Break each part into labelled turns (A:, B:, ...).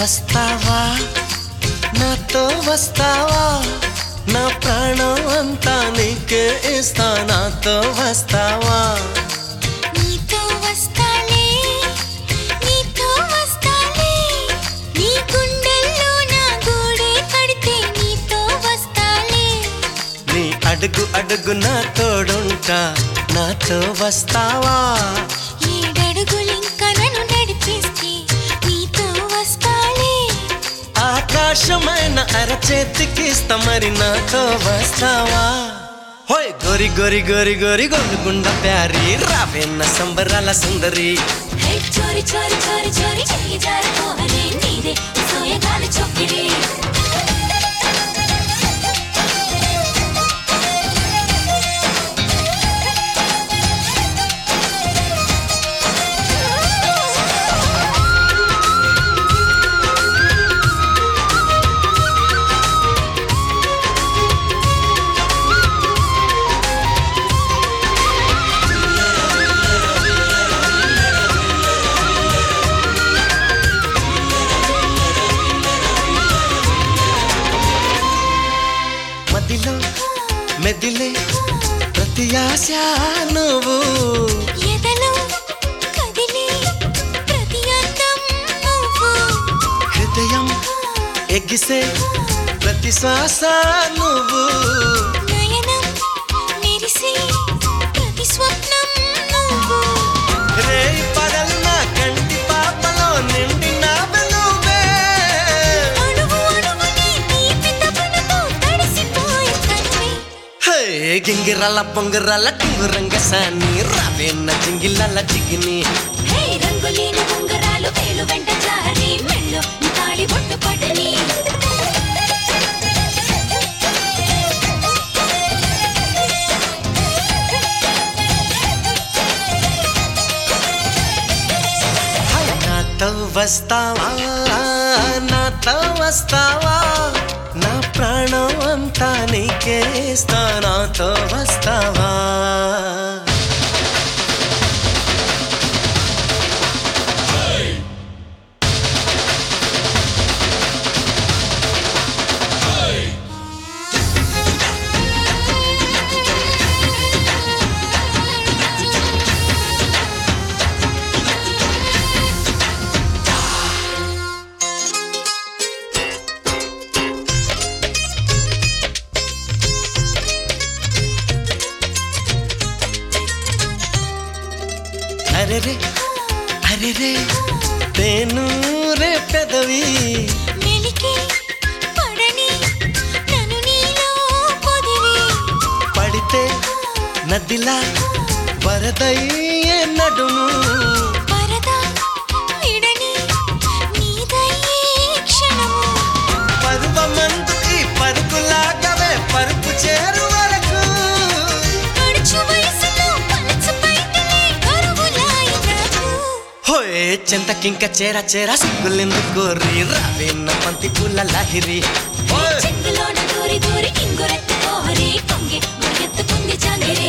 A: వస్తావా నాతో వస్తావా నా ప్రాణం అంతా నీకే ఇస్తా నాతో వస్తావా
B: నీతో వస్తాలే నీతో వస్తాలే నీ గుండెల్లో నా గూడే కడితే నీతో వస్తాలే
A: నీ అడుగు అడుగు నా తోడుంటా నాతో వస్తావా
B: ఏడడుగులింకా నన్ను నడిపిస్తే నీతో వస్తాలే
A: ఆకాశమైన అరచేతికి ఇస్తా మరి నాతో వస్తావా హోయ్ గోరి గోరి గోరి గోరి గొండుగుండ ప్యారి రావేన్న సంబరాల సుందరి
B: హే చోరి చోరి చోరి చోరి చెయ్యి జారిపోవరే నీదే సోయగాల చొక్కిరే
A: మదిలో మెదిలే ప్రతి ఆశ నువ్వు
B: ఎదలో కదిలే ప్రతి అందం నువ్వు
A: హృదయం ఎగిసే ప్రతి శ్వాస నువ్వు
B: నయనం మెరిసే ప్రతి స్వప్నం నువ్వు
A: రే పడలు నా కంటి పాపలో నిండిన నువ్వే
B: అణువు అణువుని తీపి తపనతో తడిసిపోయే తనువే
A: హే గింగిరాల పొంగిరాల టింగురంగ సాని రావేన్న జింగిలాల జిగిని
B: హే రంగులేని ఉంగరాలు వేలు వెంట జారి మెళ్ళు తాళి బొట్టు పడని
A: హై, నాతో వస్తావా నాతో వస్తావా నా ప్రాణం అంతా నీకే ఇస్తా నాతో వస్తావా అరే రే అరే రే తేను రే పెదవి
B: మెలికి పడని నన్ను నీలో పొదివి
A: పడితే నదిలా వరదయ్యే నడుము
B: పరదా విడని నీదయ్యే క్షణము
A: పరువమందు ఈ పరుగులాగవే పరుపు చేరు వరకు
B: అడుచు వయసులో పలచు పైటలే కరువులాయి నాకు
A: హోయే చింతకింక చేర చేర సిగ్గులెందుకు రీ రావేన్న పంతి పూల లాహిరి ఓయ్!
B: చెంగులోన దూరి దూరి ఇంగురెత్తు కోహరి కొంగి గురిగెత్తుకుంది జాంగిరి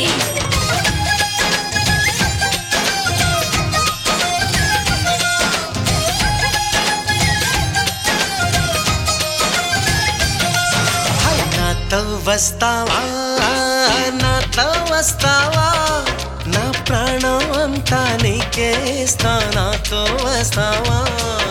A: హై, నాతో వస్తావా నాతో వస్తావా నా ప్రాణం అంతా నీకే ఇస్తా నాతో వస్తావా